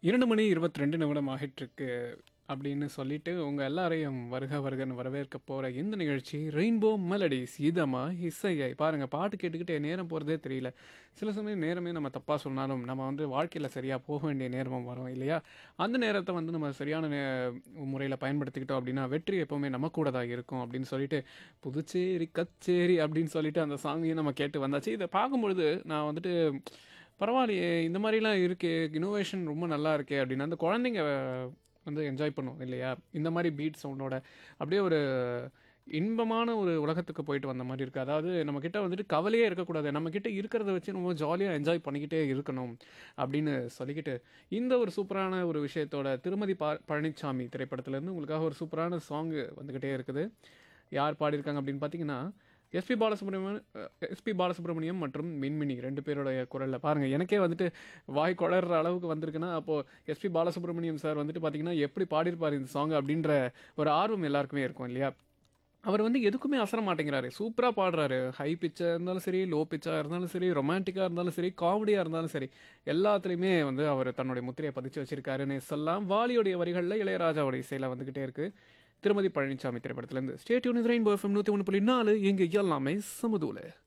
இரண்டு மணி இருபத்தி ரெண்டு நிமிடம் ஆகிட்டுருக்கு அப்படின்னு சொல்லிட்டு உங்கள் எல்லாரையும் வருக வருகன்னு வரவேற்க போகிற இந்த நிகழ்ச்சி ரெயின்போ மெலடிஸ் இதமா இசையை பாருங்கள் பாட்டு கேட்டுக்கிட்டே நேரம் போகிறதே தெரியல சில சமயம் நேரமே நம்ம தப்பாக சொன்னாலும் நம்ம வந்து வாழ்க்கையில் சரியாக போக வேண்டிய நேரமும் வரும் இல்லையா அந்த நேரத்தை வந்து நம்ம சரியான நே முறையில் பயன்படுத்திக்கிட்டோம் அப்படின்னா வெற்றி எப்போவுமே நம்ம கூட தான் இருக்கும் அப்படின்னு சொல்லிட்டு புதுச்சேரி கச்சேரி அப்படின்னு சொல்லிட்டு அந்த சாங்கையும் நம்ம கேட்டு வந்தாச்சு இதை பார்க்கும்பொழுது நான் வந்துட்டு பரவாயில்லையே இந்த மாதிரிலாம் இருக்கே இனோவேஷன் ரொம்ப நல்லா இருக்கே அப்படின்னு அந்த குழந்தைங்க வந்து என்ஜாய் பண்ணும் இல்லையா இந்த மாதிரி பீட் சவுண்டோட அப்படியே ஒரு இன்பமான ஒரு உலகத்துக்கு போயிட்டு வந்த மாதிரி இருக்குது அதாவது நம்மக்கிட்ட வந்துட்டு கவலையே இருக்கக்கூடாது நம்மக்கிட்ட இருக்கிறத வச்சு நம்ம ஜாலியாக என்ஜாய் பண்ணிக்கிட்டே இருக்கணும் அப்படின்னு சொல்லிக்கிட்டு இந்த ஒரு சூப்பரான ஒரு விஷயத்தோட திருமதி பா பழனிசாமி திரைப்படத்துலேருந்து உங்களுக்காக ஒரு சூப்பரான சாங்கு வந்துக்கிட்டே இருக்குது யார் பாடியிருக்காங்க அப்படின்னு பார்த்தீங்கன்னா எஸ்பி பாலசுப்ரமணியம் எஸ்பி பாலசுப்ரமணியம் மற்றும் மின்மினி ரெண்டு பேருடைய குரலில் பாருங்கள் எனக்கே வந்துட்டு வாய் குளற அளவுக்கு வந்திருக்குன்னா அப்போது எஸ்பி பாலசுப்ரமணியம் சார் வந்துட்டு பார்த்தீங்கன்னா எப்படி பாடியிருப்பார் இந்த சாங் அப்படின்ற ஒரு ஆர்வம் எல்லாருக்குமே இருக்கும் இல்லையா அவர் வந்து எதுக்குமே அசர மாட்டேங்கிறாரு சூப்பராக பாடுறாரு ஹை பிச்சாக இருந்தாலும் சரி லோ பிச்சாக இருந்தாலும் சரி ரொமான்டிக்காக இருந்தாலும் சரி காமெடியாக இருந்தாலும் சரி எல்லாத்துலேயுமே வந்து அவர் தன்னுடைய முத்திரையை பதிச்சு வச்சிருக்காருன்னு சொல்லலாம் வாலியுடைய வரிகளில் இளையராஜாவுடைய இசையில் வந்துக்கிட்டே இருக்குது திருமதி பழனிசாமி திரைப்படத்துலேருந்து ஸ்டேட்யூன் ரெயின்போ எஃப்எம் நூற்றி ஒன்று புள்ளி நாலு இங்கே எல்லாமே சமுதூல